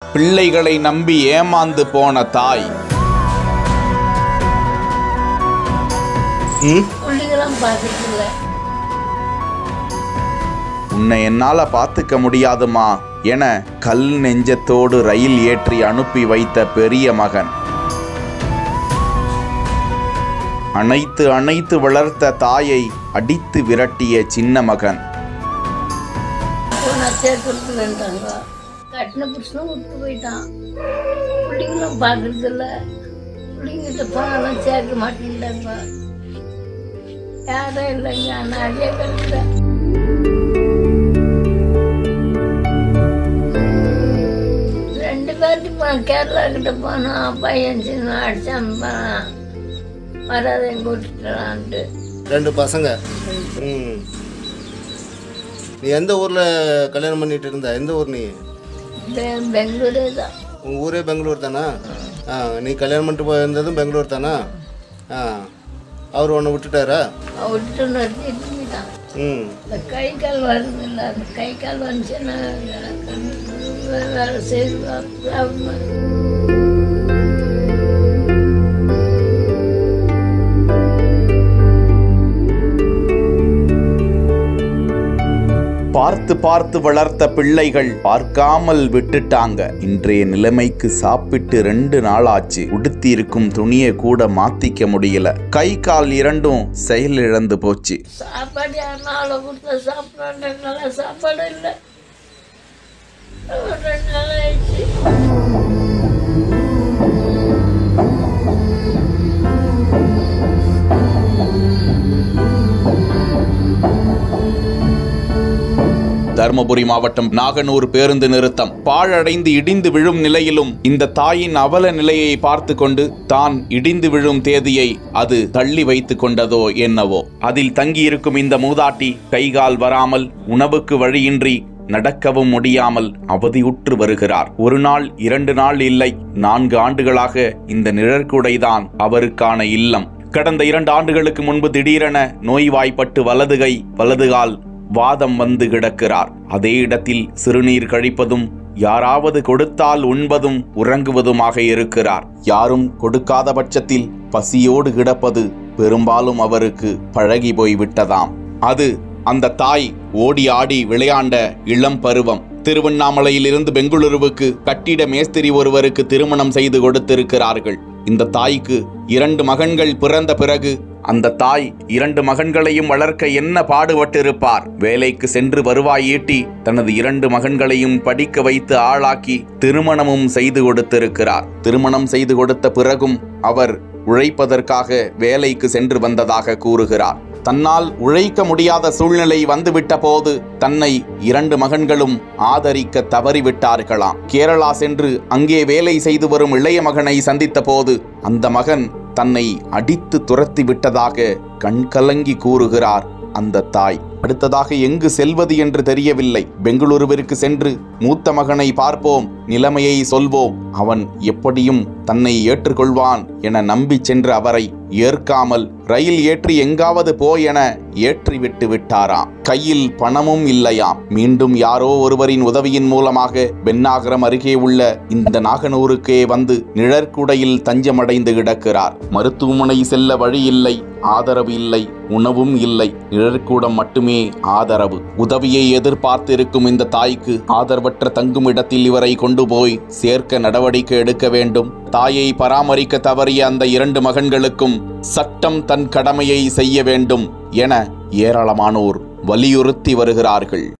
பிள்ளைகளை நம்பி ஏமாந்து போன தாய் ம் பிள்ளைங்களாம் பார்க்கறதில்ல உன்னை என்னால பார்த்துக்க முடியாதுமா என கல் நெஞ்சத்தோடு ரயில் ஏற்றி அனுப்பி வைத்த பெரிய மகன் அணைத்து அணைத்து வளர்த்த தாயை அடித்து விரட்டிய சின்ன மகன் நான் சேர்க்கறது வேண்டாங்க கட்டின புருஷனும் விட்டு போயிட்டான் பிள்ளைங்களும் பார்க்கறதில்ல பிள்ளைங்கிட்ட போனாலும் சேர்க்க மாட்டேங்கிறாங்க யாரும் இல்லைங்க நான் அதே கருத்துறேன் ரெண்டு பேர்த்து போனேன் கேரளா கிட்ட போனோம் பையன் சின்ன அடிச்சான் போனான் வராத எங்க விட்டுட்டான்ட்டு ரெண்டு பசங்க ம் நீ எந்த ஊரில் கல்யாணம் பண்ணிட்டு இருந்த எந்த ஊர் நீ பெ- பெங்களூரே தான் உங்கள் ஊரே பெங்களூர் தானா ஆ நீ கல்யாணம் பண்ணிட்டு போயிருந்ததும் பெங்களூர் தானா ஆ அவர் உன்னை விட்டுட்டாரா விட்டு நிறுத்திட்டு போயிட்டான் ம் இந்த கை கால் வருது இல்லை அந்த கை கால் வந்துச்சுன்னா எனக்கு வே- வேலை செய்து சாப்பிடுவேன் பார்த்து பார்த்து வளர்த்த பிள்ளைகள் பார்க்காமல் விட்டுட்டாங்க இன்றைய நிலைமைக்கு சாப்பிட்டு ரெண்டு நாளாச்சு உடுத்தி இருக்கும் துணியை கூட மாத்திக்க முடியல கை கால் இரண்டும் செயலிழந்து போச்சு சாப்பாடு யாருன்னா அவ்வளோ கொடுத்தா சாப்பிட்றோம் ரெண்டு நாளாக சாப்பாடு இல்லை ரெண்டு நாள் ஆயிடுச்சு தருமபுரி மாவட்டம் நாகனூர் பேருந்து நிறுத்தம் பாழடைந்து இடிந்து விழும் நிலையிலும் இந்த தாயின் அவல நிலையை பார்த்து கொண்டு தான் இடிந்து விழும் தேதியை அது தள்ளி வைத்துக் கொண்டதோ என்னவோ அதில் தங்கியிருக்கும் இந்த மூதாட்டி கைகால் வராமல் உணவுக்கு வழியின்றி நடக்கவும் முடியாமல் அவதியுற்று வருகிறார் ஒரு நாள் இரண்டு நாள் இல்லை நான்கு ஆண்டுகளாக இந்த நிழற்குடைதான் அவருக்கான இல்லம் கடந்த இரண்டு ஆண்டுகளுக்கு முன்பு திடீரென நோய்வாய்ப்பட்டு வலது கை வலது கால் வாதம் வந்து கிடக்கிறார் அதே இடத்தில் சிறுநீர் கழிப்பதும் யாராவது கொடுத்தால் உண்பதும் உறங்குவதுமாக இருக்கிறார் யாரும் கொடுக்காத பட்சத்தில் பசியோடு கிடப்பது பெரும்பாலும் அவருக்கு பழகி போய்விட்டதாம் அது அந்த தாய் ஓடி ஆடி விளையாண்ட இளம் பருவம் திருவண்ணாமலையிலிருந்து பெங்களூருவுக்கு கட்டிட மேஸ்திரி ஒருவருக்கு திருமணம் செய்து கொடுத்திருக்கிறார்கள் இந்த தாய்க்கு இரண்டு மகன்கள் பிறந்த பிறகு அந்த தாய் இரண்டு மகன்களையும் வளர்க்க என்ன பாடுபட்டிருப்பார் வேலைக்கு சென்று வருவாய் ஈட்டி தனது இரண்டு மகன்களையும் படிக்க வைத்து ஆளாக்கி திருமணமும் செய்து கொடுத்திருக்கிறார் திருமணம் செய்து கொடுத்த பிறகும் அவர் உழைப்பதற்காக வேலைக்கு சென்று வந்ததாக கூறுகிறார் தன்னால் உழைக்க முடியாத சூழ்நிலை வந்துவிட்ட போது தன்னை இரண்டு மகன்களும் ஆதரிக்க தவறிவிட்டார்களாம் கேரளா சென்று அங்கே வேலை செய்து வரும் இளைய மகனை சந்தித்த போது அந்த மகன் தன்னை அடித்து துரத்தி விட்டதாக கண்கலங்கி கூறுகிறார் அந்த தாய் அடுத்ததாக எங்கு செல்வது என்று தெரியவில்லை பெங்களூருவிற்கு சென்று மூத்த மகனை பார்ப்போம் நிலைமையை சொல்வோம் அவன் எப்படியும் தன்னை ஏற்றுக்கொள்வான் என நம்பி சென்ற அவரை ஏற்காமல் ரயில் ஏற்றி எங்காவது போ என ஏற்றிவிட்டு விட்டாராம் கையில் பணமும் இல்லையாம் மீண்டும் யாரோ ஒருவரின் உதவியின் மூலமாக பென்னாகரம் அருகே உள்ள இந்த நாகனூருக்கே வந்து நிழற்குடையில் தஞ்சமடைந்து கிடக்கிறார் மருத்துவமனை செல்ல வழி இல்லை ஆதரவு இல்லை உணவும் இல்லை நிழற்கூடம் மட்டுமே ஆதரவு உதவியை எதிர்பார்த்திருக்கும் இந்த தாய்க்கு ஆதரவற்ற தங்கும் இடத்தில் இவரை கொண்டு போய் சேர்க்க நடவடிக்கை எடுக்க வேண்டும் தாயை பராமரிக்க தவறிய அந்த இரண்டு மகன்களுக்கும் சட்டம் தன் கடமையை செய்ய வேண்டும் என ஏராளமானோர் வலியுறுத்தி வருகிறார்கள்